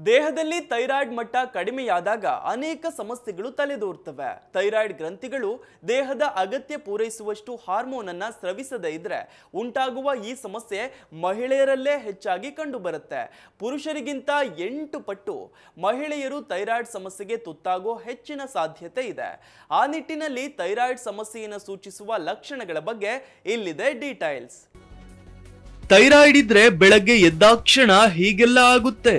ದೇಹದಲ್ಲಿ ಥೈರಾಯ್ಡ್ ಮಟ್ಟ ಕಡಿಮೆಯಾದಾಗ ಅನೇಕ ಸಮಸ್ಯೆಗಳು ತಲೆದೋರ್ತವೆ ಥೈರಾಯ್ಡ್ ಗ್ರಂಥಿಗಳು ದೇಹದ ಅಗತ್ಯ ಪೂರೈಸುವಷ್ಟು ಹಾರ್ಮೋನ್ ಅನ್ನ ಸ್ರವಿಸದೇ ಇದ್ರೆ ಉಂಟಾಗುವ ಈ ಸಮಸ್ಯೆ ಮಹಿಳೆಯರಲ್ಲೇ ಹೆಚ್ಚಾಗಿ ಕಂಡುಬರುತ್ತೆ ಪುರುಷರಿಗಿಂತ ಎಂಟು ಪಟ್ಟು ಮಹಿಳೆಯರು ಥೈರಾಯ್ಡ್ ಸಮಸ್ಯೆಗೆ ತುತ್ತಾಗೋ ಹೆಚ್ಚಿನ ಸಾಧ್ಯತೆ ಇದೆ ಆ ನಿಟ್ಟಿನಲ್ಲಿ ಥೈರಾಯ್ಡ್ ಸಮಸ್ಯೆಯನ್ನು ಸೂಚಿಸುವ ಲಕ್ಷಣಗಳ ಬಗ್ಗೆ ಇಲ್ಲಿದೆ ಡೀಟೈಲ್ಸ್ ಥೈರಾಯ್ಡ್ ಇದ್ರೆ ಬೆಳಗ್ಗೆ ಎದ್ದಾಕ್ಷಣ ಹೀಗೆಲ್ಲ ಆಗುತ್ತೆ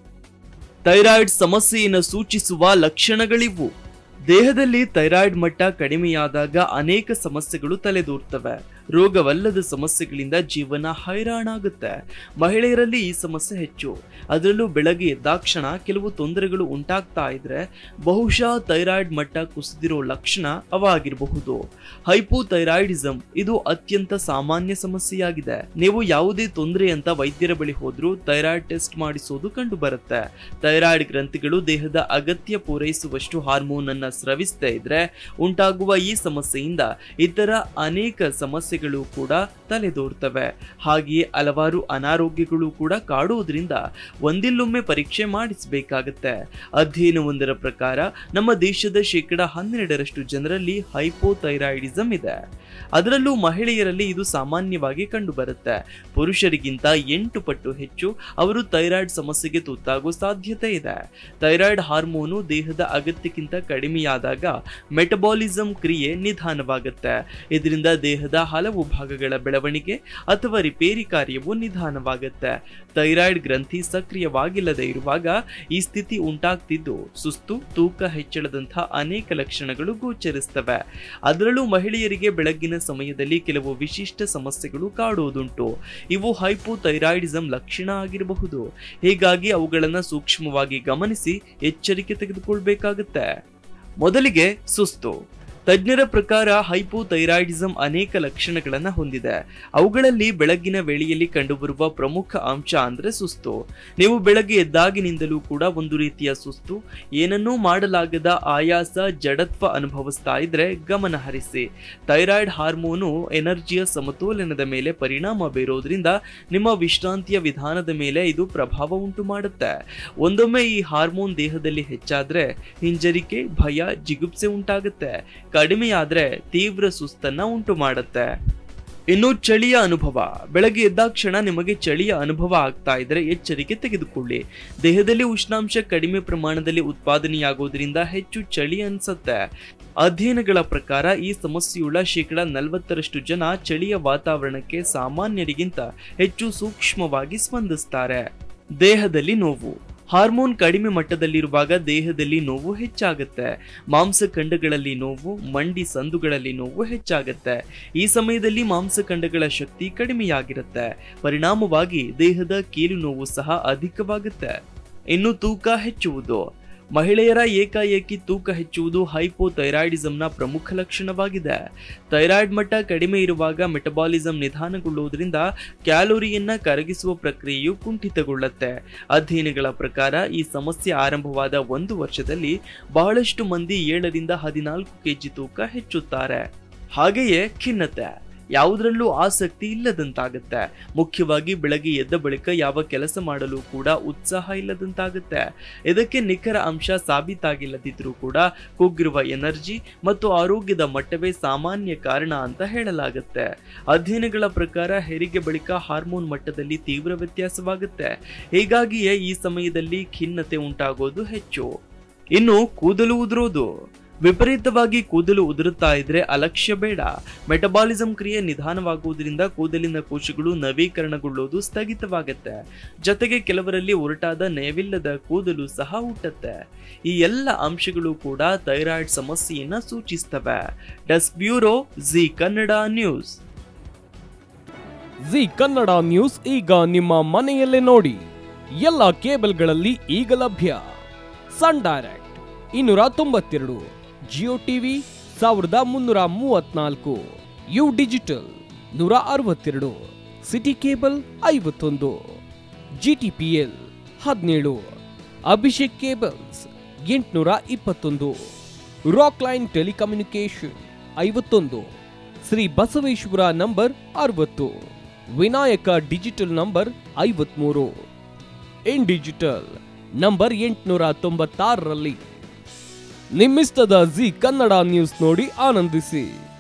ಥೈರಾಯ್ಡ್ ಸಮಸ್ಯೆಯನ್ನು ಸೂಚಿಸುವ ಲಕ್ಷಣಗಳಿವು ದೇಹದಲ್ಲಿ ಥೈರಾಯ್ಡ್ ಮಟ್ಟ ಕಡಿಮೆಯಾದಾಗ ಅನೇಕ ಸಮಸ್ಯೆಗಳು ತಲೆದೂರ್ತವೆ ರೋಗವಲ್ಲದ ಸಮಸ್ಯೆಗಳಿಂದ ಜೀವನ ಹೈರಾಣಾಗುತ್ತೆ ಮಹಿಳೆಯರಲ್ಲಿ ಈ ಸಮಸ್ಯೆ ಹೆಚ್ಚು ಅದರಲ್ಲೂ ಬೆಳಗ್ಗೆ ಎದ್ದಾಕ್ಷಣ ಕೆಲವು ತೊಂದರೆಗಳು ಉಂಟಾಗ್ತಾ ಇದ್ರೆ ಬಹುಶಃ ಥೈರಾಯ್ಡ್ ಮಟ್ಟ ಕುಸಿದಿರೋ ಲಕ್ಷಣ ಅವಾಗಿರಬಹುದು ಹೈಪೋಥೈರಾಯ್ಡಿಸಮ್ ಇದು ಅತ್ಯಂತ ಸಾಮಾನ್ಯ ಸಮಸ್ಯೆಯಾಗಿದೆ ನೀವು ಯಾವುದೇ ತೊಂದರೆ ಅಂತ ವೈದ್ಯರ ಬಳಿ ಹೋದ್ರೂ ಥೈರಾಯ್ಡ್ ಟೆಸ್ಟ್ ಮಾಡಿಸೋದು ಕಂಡು ಬರುತ್ತೆ ಥೈರಾಯ್ಡ್ ಗ್ರಂಥಿಗಳು ದೇಹದ ಅಗತ್ಯ ಪೂರೈಸುವಷ್ಟು ಹಾರ್ಮೋನ್ ಅನ್ನ ಸ್ರವಿಸದೇ ಇದ್ರೆ ಉಂಟಾಗುವ ಈ ಸಮಸ್ಯೆಯಿಂದ ಇತರ ಅನೇಕ ಸಮಸ್ಯೆಗಳು ಕೂಡ ತಲೆದೋರ್ತವೆ ಹಾಗೆಯೇ ಹಲವಾರು ಅನಾರೋಗ್ಯಗಳು ಕೂಡ ಕಾಡುವುದರಿಂದ ಒಂದಿಲ್ಲೊಮ್ಮೆ ಪರೀಕ್ಷೆ ಮಾಡಿಸಬೇಕಾಗತ್ತೆ ಅಧ್ಯಯನವೊಂದರ ಪ್ರಕಾರ ನಮ್ಮ ದೇಶದ ಶೇಕಡ ಹನ್ನೆರಡರಷ್ಟು ಜನರಲ್ಲಿ ಹೈಪೋಥೈರಾಯ್ಡಿಸಮ್ ಇದೆ ಅದರಲ್ಲೂ ಮಹಿಳೆಯರಲ್ಲಿ ಇದು ಸಾಮಾನ್ಯವಾಗಿ ಕಂಡುಬರುತ್ತೆ ಪುರುಷರಿಗಿಂತ ಎಂಟು ಪಟ್ಟು ಹೆಚ್ಚು ಅವರು ಥೈರಾಯ್ಡ್ ಸಮಸ್ಯೆಗೆ ತುತ್ತಾಗೋ ಸಾಧ್ಯತೆ ಇದೆ ಥೈರಾಯ್ಡ್ ಹಾರ್ಮೋನು ದೇಹದ ಅಗತ್ಯಕ್ಕಿಂತ ಕಡಿಮೆಯಾದಾಗ ಮೆಟಬಾಲಿಸಮ್ ಕ್ರಿಯೆ ನಿಧಾನವಾಗುತ್ತೆ ಇದರಿಂದ ದೇಹದ ಹಲವು ಭಾಗಗಳ ಬೆಳವಣಿಗೆ ಅಥವಾ ರಿಪೇರಿ ಕಾರ್ಯವು ನಿಧಾನವಾಗುತ್ತೆ ಥೈರಾಯ್ಡ್ ಗ್ರಂಥಿ ಸಕ್ರಿಯವಾಗಿಲ್ಲದೆ ಇರುವಾಗ ಈ ಸ್ಥಿತಿ ಉಂಟಾಗ್ತಿದ್ದು ಸುಸ್ತು ತೂಕ ಹೆಚ್ಚಳದಂತಹ ಅನೇಕ ಲಕ್ಷಣಗಳು ಗೋಚರಿಸ್ತವೆ ಅದರಲ್ಲೂ ಮಹಿಳೆಯರಿಗೆ ಬೆಳಗ್ಗಿನ ಸಮಯದಲ್ಲಿ ಕೆಲವು ವಿಶಿಷ್ಟ ಸಮಸ್ಯೆಗಳು ಕಾಡುವುದುಂಟು ಇವು ಹೈಪೋಥೈರಾಯ್ಡಿಸಮ್ ಲಕ್ಷಣ ಆಗಿರಬಹುದು ಹೀಗಾಗಿ ಅವುಗಳನ್ನು ಸೂಕ್ಷ್ಮವಾಗಿ ಗಮನಿಸಿ ಎಚ್ಚರಿಕೆ ತೆಗೆದುಕೊಳ್ಬೇಕಾಗುತ್ತೆ ಮೊದಲಿಗೆ ಸುಸ್ತು ತಜ್ಞರ ಪ್ರಕಾರ ಹೈಪೋಥೈರಾಯ್ಡಿಸಮ್ ಅನೇಕ ಲಕ್ಷಣಗಳನ್ನು ಹೊಂದಿದೆ ಅವುಗಳಲ್ಲಿ ಬೆಳಗ್ಗಿನ ವೇಳೆಯಲ್ಲಿ ಕಂಡುಬರುವ ಪ್ರಮುಖ ಅಂಶ ಅಂದ್ರೆ ಸುಸ್ತು ನೀವು ಬೆಳಗ್ಗೆ ಎದ್ದಾಗಿನಿಂದಲೂ ಕೂಡ ಒಂದು ರೀತಿಯ ಸುಸ್ತು ಏನನ್ನೂ ಮಾಡಲಾಗದ ಆಯಾಸ ಜಡತ್ವ ಅನುಭವಿಸ್ತಾ ಇದ್ರೆ ಗಮನ ಹರಿಸಿ ಥೈರಾಯ್ಡ್ ಹಾರ್ಮೋನು ಎನರ್ಜಿಯ ಸಮತೋಲನದ ಮೇಲೆ ಪರಿಣಾಮ ಬೀರೋದ್ರಿಂದ ನಿಮ್ಮ ವಿಶ್ರಾಂತಿಯ ವಿಧಾನದ ಮೇಲೆ ಇದು ಪ್ರಭಾವ ಉಂಟು ಮಾಡುತ್ತೆ ಒಂದೊಮ್ಮೆ ಈ ಹಾರ್ಮೋನ್ ದೇಹದಲ್ಲಿ ಹೆಚ್ಚಾದ್ರೆ ಹಿಂಜರಿಕೆ ಭಯ ಜಿಗುಪ್ಸೆ ಉಂಟಾಗುತ್ತೆ ಕಡಿಮೆಯಾದ್ರೆ ತೀವ್ರ ಸುಸ್ತನ್ನ ಉಂಟು ಮಾಡುತ್ತೆ ಇನ್ನು ಚಳಿಯ ಅನುಭವ ಬೆಳಗ್ಗೆ ಎದ್ದಾಕ್ಷಣ ನಿಮಗೆ ಚಳಿಯ ಅನುಭವ ಆಗ್ತಾ ಇದ್ರೆ ಎಚ್ಚರಿಕೆ ತೆಗೆದುಕೊಳ್ಳಿ ದೇಹದಲ್ಲಿ ಉಷ್ಣಾಂಶ ಕಡಿಮೆ ಪ್ರಮಾಣದಲ್ಲಿ ಉತ್ಪಾದನೆಯಾಗೋದ್ರಿಂದ ಹೆಚ್ಚು ಚಳಿ ಅನ್ಸುತ್ತೆ ಅಧ್ಯಯನಗಳ ಪ್ರಕಾರ ಈ ಸಮಸ್ಯೆಯುಳ್ಳ ಶೇಕಡ ನಲವತ್ತರಷ್ಟು ಜನ ಚಳಿಯ ವಾತಾವರಣಕ್ಕೆ ಸಾಮಾನ್ಯರಿಗಿಂತ ಹೆಚ್ಚು ಸೂಕ್ಷ್ಮವಾಗಿ ಸ್ಪಂದಿಸ್ತಾರೆ ದೇಹದಲ್ಲಿ ನೋವು ಹಾರ್ಮೋನ್ ಕಡಿಮೆ ಮಟ್ಟದಲ್ಲಿರುವಾಗ ದೇಹದಲ್ಲಿ ನೋವು ಹೆಚ್ಚಾಗುತ್ತೆ ಮಾಂಸಖಂಡಗಳಲ್ಲಿ ನೋವು ಮಂಡಿ ಸಂದುಗಳಲ್ಲಿ ನೋವು ಹೆಚ್ಚಾಗುತ್ತೆ ಈ ಸಮಯದಲ್ಲಿ ಮಾಂಸಖಂಡಗಳ ಶಕ್ತಿ ಕಡಿಮೆಯಾಗಿರುತ್ತೆ ಪರಿಣಾಮವಾಗಿ ದೇಹದ ಕೀಲು ನೋವು ಸಹ ಅಧಿಕವಾಗುತ್ತೆ ಇನ್ನು ತೂಕ ಹೆಚ್ಚುವುದು ಮಹಿಳೆಯರ ಏಕಾಏಕಿ ತೂಕ ಹೆಚ್ಚುವುದು ಹೈಪೋಥೈರಾಯ್ಡಿಸಮ್ನ ಪ್ರಮುಖ ಲಕ್ಷಣವಾಗಿದೆ ಥೈರಾಯ್ಡ್ ಮಟ್ಟ ಕಡಿಮೆ ಇರುವಾಗ ಮೆಟಬಾಲಿಸಮ್ ನಿಧಾನಗೊಳ್ಳುವುದರಿಂದ ಕ್ಯಾಲೋರಿಯನ್ನ ಕರಗಿಸುವ ಪ್ರಕ್ರಿಯೆಯು ಕುಂಠಿತಗೊಳ್ಳುತ್ತೆ ಅಧ್ಯಯನಗಳ ಪ್ರಕಾರ ಈ ಸಮಸ್ಯೆ ಆರಂಭವಾದ ಒಂದು ವರ್ಷದಲ್ಲಿ ಬಹಳಷ್ಟು ಮಂದಿ ಏಳರಿಂದ ಹದಿನಾಲ್ಕು ಕೆಜಿ ತೂಕ ಹೆಚ್ಚುತ್ತಾರೆ ಹಾಗೆಯೇ ಖಿನ್ನತೆ ಯಾವುದರಲ್ಲೂ ಆಸಕ್ತಿ ಇಲ್ಲದಂತಾಗುತ್ತೆ ಮುಖ್ಯವಾಗಿ ಬೆಳಗ್ಗೆ ಎದ್ದ ಬಳಿಕ ಯಾವ ಕೆಲಸ ಮಾಡಲು ಕೂಡ ಉತ್ಸಾಹ ಇಲ್ಲದಂತಾಗುತ್ತೆ ಇದಕ್ಕೆ ನಿಖರ ಅಂಶ ಸಾಬೀತಾಗಿಲ್ಲದಿದ್ರೂ ಕೂಡ ಕುಗ್ಗಿರುವ ಎನರ್ಜಿ ಮತ್ತು ಆರೋಗ್ಯದ ಮಟ್ಟವೇ ಸಾಮಾನ್ಯ ಕಾರಣ ಅಂತ ಹೇಳಲಾಗುತ್ತೆ ಅಧ್ಯಯನಗಳ ಪ್ರಕಾರ ಹೆರಿಗೆ ಬಳಿಕ ಹಾರ್ಮೋನ್ ಮಟ್ಟದಲ್ಲಿ ತೀವ್ರ ವ್ಯತ್ಯಾಸವಾಗುತ್ತೆ ಹೀಗಾಗಿಯೇ ಈ ಸಮಯದಲ್ಲಿ ಖಿನ್ನತೆ ಉಂಟಾಗೋದು ಹೆಚ್ಚು ಇನ್ನು ಕೂದಲು ಉದುರೋದು ವಿಪರೀತವಾಗಿ ಕೂದಲು ಉದುರುತ್ತಾ ಇದ್ರೆ ಅಲಕ್ಷ್ಯ ಬೇಡ ಮೆಟಬಾಲಿಸಂ ಕ್ರಿಯೆ ನಿಧಾನವಾಗುವುದರಿಂದ ಕೂದಲಿನ ಕೋಶಗಳು ನವೀಕರಣಗೊಳ್ಳುವುದು ಸ್ಥಗಿತವಾಗುತ್ತೆ ಜೊತೆಗೆ ಕೆಲವರಲ್ಲಿ ಒರಟಾದ ನಯವಿಲ್ಲದ ಕೂದಲು ಸಹ ಹುಟ್ಟುತ್ತೆ ಈ ಎಲ್ಲ ಅಂಶಗಳು ಕೂಡ ಥೈರಾಯ್ಡ್ ಸಮಸ್ಯೆಯನ್ನ ಸೂಚಿಸ್ತವೆ ಡಸ್ bureau Zee Kannada news Zee Kannada news ಈಗ ನಿಮ್ಮ ಮನೆಯಲ್ಲೇ ನೋಡಿ ಎಲ್ಲ ಕೇಬಲ್ಗಳಲ್ಲಿ ಈಗ ಲಭ್ಯ ಸನ್ ಡೈರೆಕ್ಟ್ ಇನ್ನೂರ ತೊಂಬತ್ತೆರಡು ಜಿಯೋ ಟಿವಿ ಸಾವಿರದ ಮುನ್ನೂರ ಮೂವತ್ನಾಲ್ಕು ಯು ಡಿಜಿಟಲ್ ನೂರ ಅರವತ್ತೆರಡು ಸಿಟಿ ಕೇಬಲ್ ಐವತ್ತೊಂದು ಜಿ ಟಿ ಪಿ ಎಲ್ ಹದಿನೇಳು ಅಭಿಷೇಕ್ ಕೇಬಲ್ಸ್ ಎಂಟುನೂರ ಇಪ್ಪತ್ತೊಂದು ರಾಕ್ ಲೈನ್ ಟೆಲಿಕಮ್ಯುನಿಕೇಶನ್ ಐವತ್ತೊಂದು ಶ್ರೀ ಬಸವೇಶ್ವರ ನಂಬರ್ ಅರವತ್ತು ವಿನಾಯಕ ಡಿಜಿಟಲ್ ನಂಬರ್ ಐವತ್ಮೂರು ಇನ್ ಡಿಜಿಟಲ್ ನಂಬರ್ ಎಂಟುನೂರ ತೊಂಬತ್ತಾರರಲ್ಲಿ ನಿಮ್ಮಿಷ್ಟದ ಜಿ ಕನ್ನಡ ನ್ಯೂಸ್ ನೋಡಿ ಆನಂದಿಸಿ